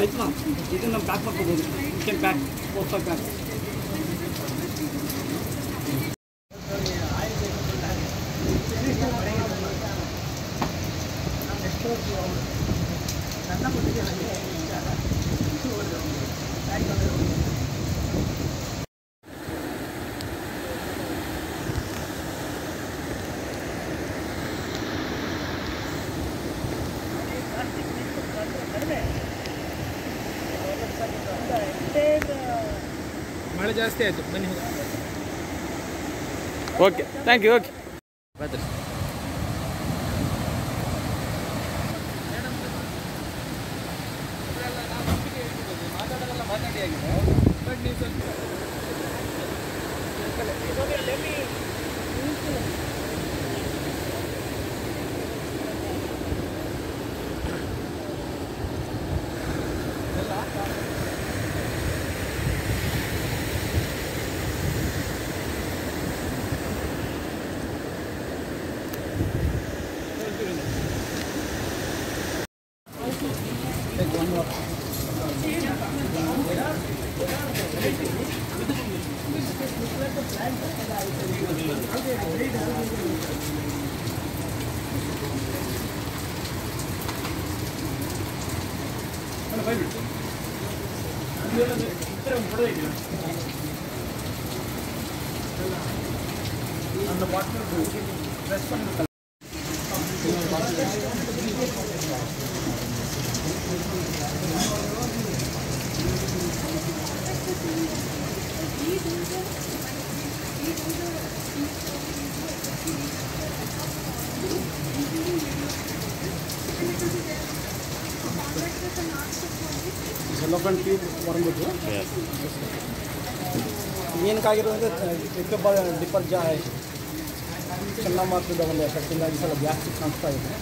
ಆಯ್ತು ನಾ ಇದನ್ನು ಪ್ಯಾಕ್ ಮಾಡ್ಕೋಬೋದು can pack four five pack ಮಳೆ ಜಾಸ್ತಿ ಆಯಿತು ಬನ್ನಿ ಹೋಗೋಣ. Okay thank you okay development team ಬಂದ್ಬಿಟ್ಟು ಏನಕ್ಕಾಗಿರೋದು ಡಿಪ್ಪರ್ ಜಾ ಚಂಡಮಾರುತದ ಒಂದು ಎಫೆಕ್ಟಿಂದಾಗಿ ಸ್ವಲ್ಪ ಜಾಸ್ತಿ ಕಾಣಿಸ್ತಾ ಇದೆ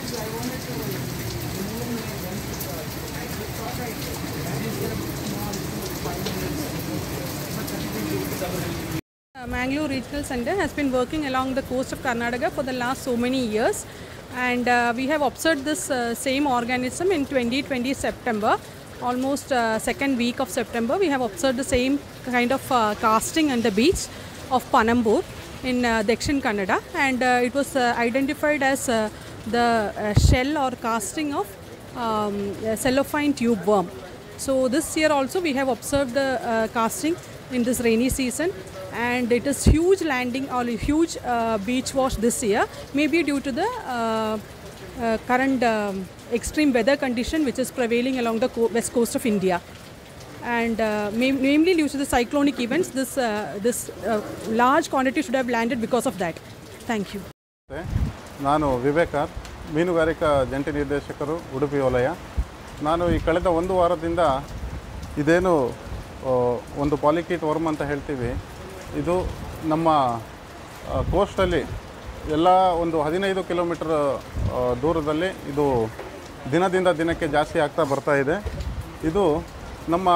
Uh, Mangalore Regional Center has been working along the coast of Karnataka for the last so many years and uh, we have observed this uh, same organism in 2020 September almost uh, second week of September we have observed the same kind of uh, casting on the beach of Panambur in uh, Dakshin Kannada and uh, it was uh, identified as uh, the uh, shell or casting of um, a cellophane tube worm. So this year also we have observed the uh, casting in this rainy season and it is huge landing or huge uh, beach wash this year maybe due to the uh, uh, current um, extreme weather condition which is prevailing along the co- west coast of India and uh, ma- namely due to the cyclonic events this uh, this uh, large quantity should have landed because of that thank you ನಾನು ವಿವೇಕಾರ್ ಮೀನುಗಾರಿಕಾ ಜಂಟಿ ನಿರ್ದೇಶಕರು ಉಡುಪಿ ವಲಯ ನಾನು ಈ ಕಳೆದ ಒಂದು ವಾರದಿಂದ ಇದೇನು ಆ, ಒಂದು ಪಾಲಿಕೀಟ್ ವರ್ಮ್ ಅಂತ ಹೇಳ್ತೀವಿ ಇದು ನಮ್ಮ ಕೋಸ್ಟಲ್ಲಿ ಎಲ್ಲ ಒಂದು ಹದಿನೈದು ಕಿಲೋಮೀಟರ್ ಆ, ದೂರದಲ್ಲಿ ಇದು ದಿನದಿಂದ ದಿನಕ್ಕೆ ಜಾಸ್ತಿ ಆಗ್ತಾ ಬರ್ತಾ ಇದೆ ಇದು ನಮ್ಮ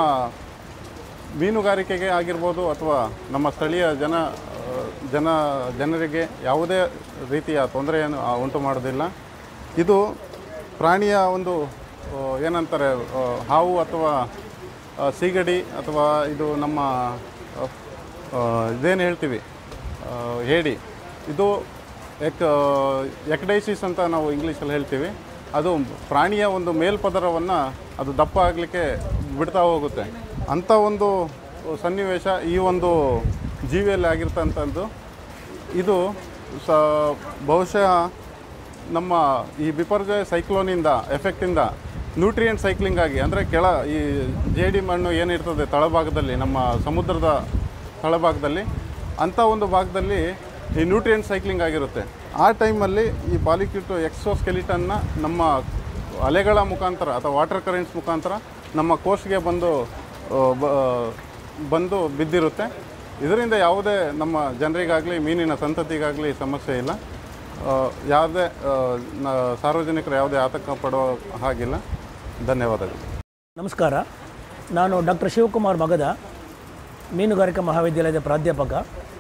ಮೀನುಗಾರಿಕೆಗೆ ಆಗಿರ್ಬೋದು ಅಥವಾ ನಮ್ಮ ಸ್ಥಳೀಯ ಜನ ಆ, ಜನ ಜನರಿಗೆ ಯಾವುದೇ ರೀತಿಯ ತೊಂದರೆಯನ್ನು ಆ, ಉಂಟು ಮಾಡೋದಿಲ್ಲ ಇದು ಪ್ರಾಣಿಯ ಒಂದು ಆ, ಏನಂತಾರೆ ಆ, ಹಾವು ಅಥವಾ ಆ, ಸೀಗಡಿ ಅಥವಾ ಇದು ನಮ್ಮ ಆ, ಆ, ಇದೇನು ಹೇಳ್ತೀವಿ ಆ, ಹೇಡಿ ಇದು ಎಕ್ ಎಕ್ಡೈಸಿಸ್ ಅಂತ ನಾವು ಇಂಗ್ಲೀಷಲ್ಲಿ ಹೇಳ್ತೀವಿ ಅದು ಪ್ರಾಣಿಯ ಒಂದು ಮೇಲ್ಪದರವನ್ನು ಅದು ದಪ್ಪ ಆಗಲಿಕ್ಕೆ ಬಿಡ್ತಾ ಹೋಗುತ್ತೆ ಅಂಥ ಒಂದು ಸನ್ನಿವೇಶ ಈ ಒಂದು ಜೀವಿಯಲ್ಲಿ ಆಗಿರ್ತಂಥದ್ದು ಇದು ಸ ಬಹುಶಃ ನಮ್ಮ ಈ ಬಿಪರ್ಜಯ ಸೈಕ್ಲೋನಿಂದ ಎಫೆಕ್ಟಿಂದ ನ್ಯೂಟ್ರಿಯೆಂಟ್ ಸೈಕ್ಲಿಂಗ್ ಆಗಿ ಅಂದರೆ ಕೆಳ ಈ ಜೇಡಿ ಮಣ್ಣು ಏನಿರ್ತದೆ ತಳಭಾಗದಲ್ಲಿ ನಮ್ಮ ಸಮುದ್ರದ ತಳಭಾಗದಲ್ಲಿ ಅಂಥ ಒಂದು ಭಾಗದಲ್ಲಿ ಈ ನ್ಯೂಟ್ರಿಯೆಂಟ್ ಸೈಕ್ಲಿಂಗ್ ಆಗಿರುತ್ತೆ ಆ ಟೈಮಲ್ಲಿ ಈ ಪಾಲಿಕ್ಯೂಟ್ ಎಕ್ಸೋಸ್ಕೆಲಿಟನ್ನ ನಮ್ಮ ಅಲೆಗಳ ಮುಖಾಂತರ ಅಥವಾ ವಾಟರ್ ಕರೆಂಟ್ಸ್ ಮುಖಾಂತರ ನಮ್ಮ ಕೋಸ್ಟ್ಗೆ ಬಂದು ಆ, ಬ- ಬಂದು ಬಿದ್ದಿರುತ್ತೆ ಇದರಿಂದ ಯಾವುದೇ ನಮ್ಮ ಜನರಿಗಾಗಲಿ ಮೀನಿನ ಸಂತತಿಗಾಗಲಿ ಸಮಸ್ಯೆ ಇಲ್ಲ ಆ, ಯಾವುದೇ ಆ, ನ- ಸಾರ್ವಜನಿಕರು ಯಾವುದೇ ಆತಂಕ ಪಡೋ ಹಾಗಿಲ್ಲ ಧನ್ಯವಾದಗಳು ನಮಸ್ಕಾರ ನಾನು ಡಾಕ್ಟರ್ ಶಿವಕುಮಾರ್ ಮಗದ ಮೀನುಗಾರಿಕಾ ಮಹಾವಿದ್ಯಾಲಯದ ಪ್ರಾಧ್ಯಾಪಕ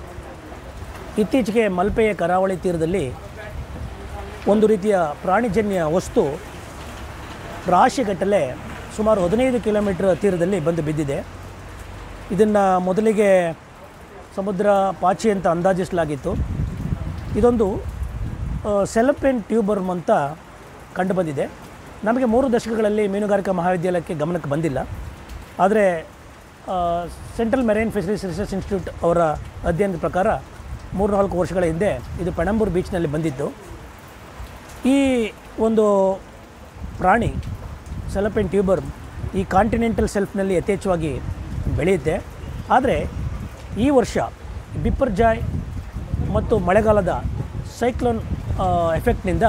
ಇತ್ತೀಚೆಗೆ ಮಲ್ಪೆಯ ಕರಾವಳಿ ತೀರದಲ್ಲಿ ಒಂದು ರೀತಿಯ ಪ್ರಾಣಿಜನ್ಯ ವಸ್ತು ರಾಶಿಗಟ್ಟಲೆ ಸುಮಾರು ಹದಿನೈದು ಕಿಲೋಮೀಟ್ರ್ ತೀರದಲ್ಲಿ ಬಂದು ಬಿದ್ದಿದೆ ಇದನ್ನು ಮೊದಲಿಗೆ ಸಮುದ್ರ ಪಾಚಿ ಅಂತ ಅಂದಾಜಿಸಲಾಗಿತ್ತು ಇದೊಂದು ಸೆಲಪೆನ್ ಟ್ಯೂಬರ್ಮ್ ಅಂತ ಕಂಡುಬಂದಿದೆ ನಮಗೆ ಮೂರು ದಶಕಗಳಲ್ಲಿ ಮೀನುಗಾರಿಕಾ ಮಹಾವಿದ್ಯಾಲಯಕ್ಕೆ ಗಮನಕ್ಕೆ ಬಂದಿಲ್ಲ ಆದರೆ central marine fisheries research institute ಅವರ ಅಧ್ಯಯನದ ಪ್ರಕಾರ ಮೂರು ನಾಲ್ಕು ವರ್ಷಗಳ ಹಿಂದೆ ಇದು ಪೆಣಂಬೂರು ಬೀಚ್ನಲ್ಲಿ ಬಂದಿತ್ತು ಈ ಒಂದು ಪ್ರಾಣಿ ಸೆಲಪೆನ್ ಟ್ಯೂಬರ್ ಈ ಕಾಂಟಿನೆಂಟಲ್ ಸೆಲ್ಫ್ನಲ್ಲಿ ಯಥೇಚ್ಛವಾಗಿ ಬೆಳೆಯುತ್ತೆ ಆದರೆ ಈ ವರ್ಷ ಬಿಪ್ಪರ್ಜಾಯ್ ಮತ್ತು ಮಳೆಗಾಲದ ಸೈಕ್ಲೋನ್ ಎಫೆಕ್ಟ್ನಿಂದ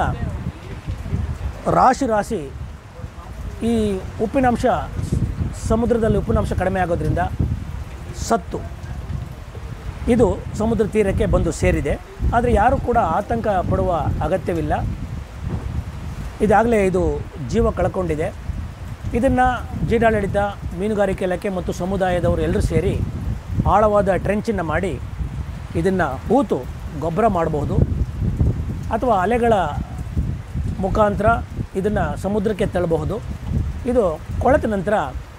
ರಾಶಿ ರಾಶಿ ಈ ಉಪ್ಪಿನಾಂಶ ಸಮುದ್ರದಲ್ಲಿ ಉಪ್ಪಿನಾಂಶ ಕಡಿಮೆ ಆಗೋದ್ರಿಂದ ಸತ್ತು ಇದು ಸಮುದ್ರ ತೀರಕ್ಕೆ ಬಂದು ಸೇರಿದೆ ಆದರೆ ಯಾರೂ ಕೂಡ ಆತಂಕ ಪಡುವ ಅಗತ್ಯವಿಲ್ಲ ಇದಾಗಲೇ ಇದು ಜೀವ ಕಳ್ಕೊಂಡಿದೆ ಇದನ್ನು ಜಿಲ್ಲಾಡಳಿತ ಮೀನುಗಾರಿಕೆ ಇಲಾಖೆ ಮತ್ತು ಸಮುದಾಯದವರು ಎಲ್ಲರೂ ಸೇರಿ ಆಳವಾದ ಟ್ರೆಂಚನ್ನು ಮಾಡಿ ಇದನ್ನು ಹೂತು ಗೊಬ್ಬರ ಮಾಡಬಹುದು ಅಥವಾ ಅಲೆಗಳ ಮುಖಾಂತರ ಇದನ್ನು ಸಮುದ್ರಕ್ಕೆ ತಳ್ಳಬಹುದು ಇದು ಕೊಳೆತ ನಂತರ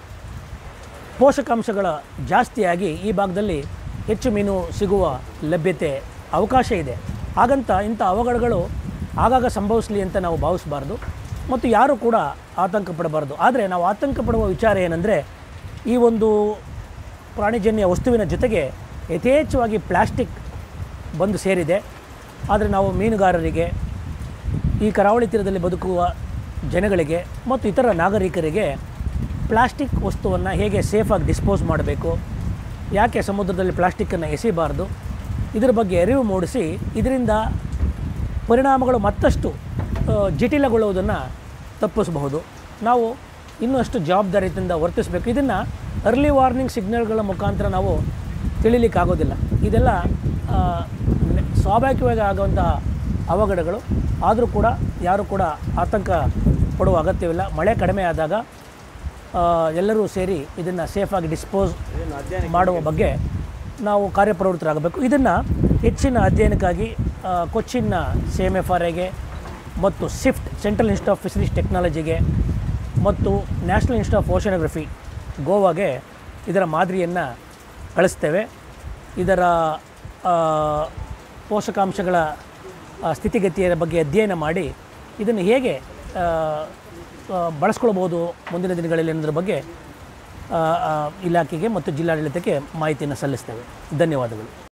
ಪೋಷಕಾಂಶಗಳ ಜಾಸ್ತಿಯಾಗಿ ಈ ಭಾಗದಲ್ಲಿ ಹೆಚ್ಚು ಮೀನು ಸಿಗುವ ಲಭ್ಯತೆ ಅವಕಾಶ ಇದೆ ಹಾಗಂತ ಇಂಥ ಅವಘಡಗಳು ಆಗಾಗ ಸಂಭವಿಸಲಿ ಅಂತ ನಾವು ಭಾವಿಸಬಾರ್ದು ಮತ್ತು ಯಾರೂ ಕೂಡ ಆತಂಕ ಪಡಬಾರ್ದು ಆದರೆ ನಾವು ಆತಂಕ ಪಡುವ ವಿಚಾರ ಏನಂದರೆ ಈ ಒಂದು ಪ್ರಾಣಿಜನ್ಯ ವಸ್ತುವಿನ ಜೊತೆಗೆ ಯಥೇಚ್ಛವಾಗಿ ಪ್ಲಾಸ್ಟಿಕ್ ಬಂದು ಸೇರಿದೆ ಆದರೆ ನಾವು ಮೀನುಗಾರರಿಗೆ ಈ ಕರಾವಳಿ ತೀರದಲ್ಲಿ ಬದುಕುವ ಜನಗಳಿಗೆ ಮತ್ತು ಇತರ ನಾಗರಿಕರಿಗೆ ಪ್ಲಾಸ್ಟಿಕ್ ವಸ್ತುವನ್ನು ಹೇಗೆ ಸೇಫಾಗಿ ಡಿಸ್ಪೋಸ್ ಮಾಡಬೇಕು ಯಾಕೆ ಸಮುದ್ರದಲ್ಲಿ ಪ್ಲಾಸ್ಟಿಕ್ಕನ್ನು ಎಸೆಯಬಾರ್ದು ಇದರ ಬಗ್ಗೆ ಅರಿವು ಮೂಡಿಸಿ ಇದರಿಂದ ಪರಿಣಾಮಗಳು ಮತ್ತಷ್ಟು ಆ, ಜಟಿಲಗೊಳ್ಳುವುದನ್ನು ತಪ್ಪಿಸಬಹುದು ನಾವು ಇನ್ನಷ್ಟು ಜವಾಬ್ದಾರಿಯಿಂದ ವರ್ತಿಸಬೇಕು ಇದನ್ನು ಅರ್ಲಿ ವಾರ್ನಿಂಗ್ ಸಿಗ್ನಲ್ಗಳ ಮುಖಾಂತರ ನಾವು ತಿಳಿಲಿಕ್ಕಾಗೋದಿಲ್ಲ ಇದೆಲ್ಲ ಆ, ನೆ- ಸ್ವಾಭಾವಿಕವಾಗಿ ಆಗುವಂಥ ಅವಘಡಗಳು ಆದರೂ ಕೂಡ ಯಾರೂ ಕೂಡ ಆತಂಕ ಪಡುವ ಅಗತ್ಯವಿಲ್ಲ ಮಳೆ ಕಡಿಮೆ ಆದಾಗ ಆ, ಎಲ್ಲರೂ ಸೇರಿ ಇದನ್ನು ಸೇಫಾಗಿ ಡಿಸ್ಪೋಸ್ ಮಾಡುವ ಬಗ್ಗೆ ನಾವು ಕಾರ್ಯಪ್ರವೃತ್ತರಾಗಬೇಕು ಇದನ್ನು ಹೆಚ್ಚಿನ ಅಧ್ಯಯನಕ್ಕಾಗಿ ಆ, ಕೊಚ್ಚಿನ್ನ ಸಿ ಎಮ್ ಎಫ್ ಆರ್ ಎಗೆ ಮತ್ತು CIFT central institute of fisheries ಟೆಕ್ನಾಲಜಿಗೆ ಮತ್ತು ನ್ಯಾಷನಲ್ ಇನ್ಸ್ಟಿಟ್ಯೂಟ್ ಆಫ್ ಓಷನೋಗ್ರಫಿ ಗೋವಾಗೆ ಇದರ ಮಾದರಿಯನ್ನು ಕಳಿಸ್ತೇವೆ ಇದರ ಆ, ಪೋಷಕಾಂಶಗಳ ಆ, ಸ್ಥಿತಿಗತಿಯ ಬಗ್ಗೆ ಅಧ್ಯಯನ ಮಾಡಿ ಇದನ್ನು ಹೇಗೆ ಆ, ಆ, ಬಳಸ್ಕೊಳ್ಬೋದು ಮುಂದಿನ ದಿನಗಳಲ್ಲಿ ಅನ್ನೋದ್ರ ಬಗ್ಗೆ ಆ, ಆ, ಇಲಾಖೆಗೆ ಮತ್ತು ಜಿಲ್ಲಾಡಳಿತಕ್ಕೆ ಮಾಹಿತಿಯನ್ನು ಸಲ್ಲಿಸ್ತೇವೆ ಧನ್ಯವಾದಗಳು